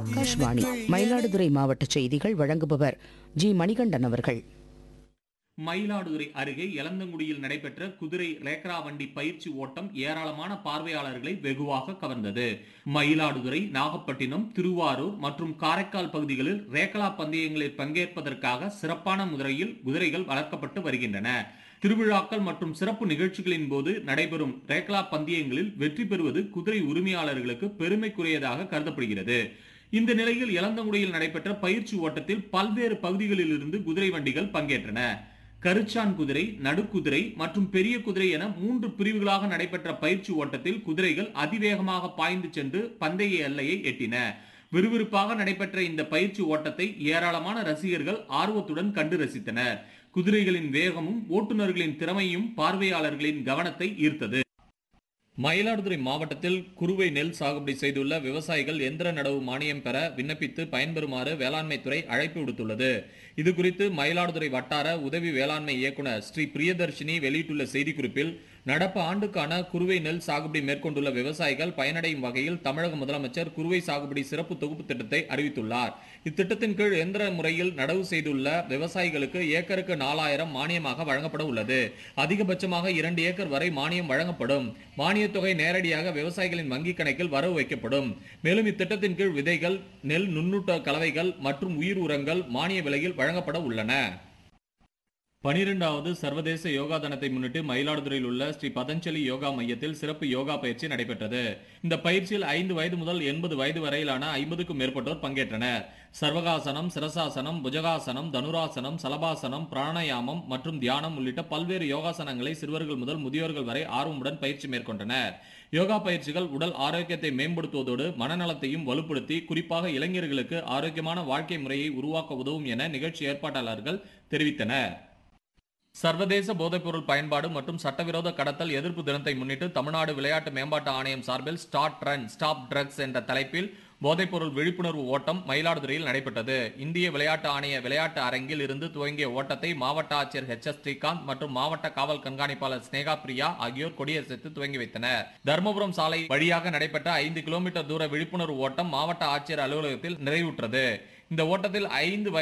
ஆகாஷ்வாணி மயிலாடுதுறை மாவட்ட செய்திகள் வழங்குபவர் ஜி மணிகண்டன் அவர்கள் மயிலாடுதுறை அருகே எலந்தங்குடியில் நடைபெற்ற குதிரை ரேக்ரா வண்டி பயிற்சி ஓட்டம் ஏராளமான பார்வையாளர்களை வெகுவாக கவர்ந்தது மயிலாடுதுறை நாகப்பட்டினம் திருவாரூர் மற்றும் காரைக்கால் பகுதிகளில் ரேக்லா பந்தயங்களில் பங்கேற்பதற்காக சிறப்பான முறையில் குதிரைகள் வளர்க்கப்பட்டு வருகின்றன திருவிழாக்கள் மற்றும் சிறப்பு நிகழ்ச்சிகளின் போது நடைபெறும் ரேக்லா பந்தயங்களில் வெற்றி பெறுவது குதிரை உரிமையாளர்களுக்கு பெருமைக்குரியதாக கருதப்படுகிறது இந்த நிலையில் இளந்தங்குடியில் நடைபெற்ற பயிற்சி ஓட்டத்தில் பல்வேறு பகுதிகளில் இருந்து குதிரை வண்டிகள் பங்கேற்றன கருச்சான் குதிரை நடுக்குதிரை மற்றும் பெரிய குதிரை என மூன்று பிரிவுகளாக நடைபெற்ற பயிற்சி ஓட்டத்தில் குதிரைகள் அதிவேகமாக பாய்ந்து சென்று பந்தய எல்லையை எட்டின விறுவிறுப்பாக நடைபெற்ற இந்த பயிற்சி ஓட்டத்தை ஏராளமான ரசிகர்கள் ஆர்வத்துடன் கண்டு ரசித்தனர் குதிரைகளின் வேகமும் ஓட்டுநர்களின் திறமையும் பார்வையாளர்களின் கவனத்தை ஈர்த்தது மயிலாடுதுறை மாவட்டத்தில் குறுவை நெல் சாகுபடி செய்துள்ள விவசாயிகள் எந்திர நடவு மானியம் பெற விண்ணப்பித்து பயன்பெறுமாறு வேளாண்மை துறை அழைப்பு விடுத்துள்ளது இது குறித்து மயிலாடுதுறை வட்டார உதவி வேளாண்மை இயக்குனர் ஸ்ரீ பிரியதர்ஷினி வெளியிட்டுள்ள செய்திக்குறிப்பில் நடப்பு ஆண்டுக்கான குறுவை நெல் சாகுபடி மேற்கொண்டுள்ள விவசாயிகள் பயனடையும் வகையில் தமிழக முதலமைச்சர் குறுவை சாகுபடி சிறப்பு தொகுப்பு திட்டத்தை அறிவித்துள்ளார் இத்திட்டத்தின் கீழ் எந்திர முறையில் நடவு செய்துள்ள விவசாயிகளுக்கு ஏக்கருக்கு நாலாயிரம் மானியமாக வழங்கப்பட உள்ளது அதிகபட்சமாக இரண்டு ஏக்கர் வரை மானியம் வழங்கப்படும் மானியத் தொகை நேரடியாக விவசாயிகளின் வங்கிக் கணக்கில் வரவு வைக்கப்படும் மேலும் இத்திட்டத்தின் கீழ் விதைகள் நெல் நுண்ணூட்ட கலவைகள் மற்றும் உயிர் உரங்கள் மானிய விலையில் வழங்கப்பட உள்ளன பனிரெண்டாவது சர்வதேச யோகா தினத்தை முன்னிட்டு மயிலாடுதுறையில் உள்ள ஸ்ரீ பதஞ்சலி யோகா மையத்தில் சிறப்பு யோகா பயிற்சி நடைபெற்றது இந்த பயிற்சியில் ஐந்து வயது முதல் எண்பது வயது வரையிலான ஐம்பதுக்கும் மேற்பட்டோர் பங்கேற்றனர் சர்வகாசனம் சிரசாசனம் புஜகாசனம் தனுராசனம் சலபாசனம் பிராணாயாமம் மற்றும் தியானம் உள்ளிட்ட பல்வேறு யோகாசனங்களை சிறுவர்கள் முதல் முதியோர்கள் வரை ஆர்வமுடன் பயிற்சி மேற்கொண்டனர் யோகா பயிற்சிகள் உடல் ஆரோக்கியத்தை மேம்படுத்துவதோடு மனநலத்தையும் வலுப்படுத்தி குறிப்பாக இளைஞர்களுக்கு ஆரோக்கியமான வாழ்க்கை முறையை உருவாக்க உதவும் என நிகழ்ச்சி ஏற்பாட்டாளர்கள் தெரிவித்தனர் சர்வதேச போதைப்பொருள் பயன்பாடு மற்றும் சட்டவிரோத கடத்தல் எதிர்ப்பு தினத்தை முன்னிட்டு தமிழ்நாடு விளையாட்டு மேம்பாட்டு ஆணையம் சார்பில் ஸ்டார்ட் ரன் ஸ்டாப் ட்ரக்ஸ் என்ற தலைப்பில் போதைப்பொருள் விழிப்புணர்வு ஓட்டம் மயிலாடுதுறையில் நடைபெற்றது இந்திய விளையாட்டு ஆணைய விளையாட்டு அரங்கில் இருந்து துவங்கிய ஓட்டத்தை மாவட்ட ஆட்சியர் ஹெச் எஸ் ஸ்ரீகாந்த் மற்றும் மாவட்ட காவல் கண்காணிப்பாளர் ஸ்னேகா பிரியா ஆகியோர் கொடியசைத்து துவங்கி வைத்தனர் தர்மபுரம் சாலை வழியாக நடைபெற்ற ஐந்து கிலோமீட்டர் தூர விழிப்புணர்வு ஓட்டம் மாவட்ட ஆட்சியர் அலுவலகத்தில் நிறைவுற்றது இந்த ஓட்டத்தில் ஐந்து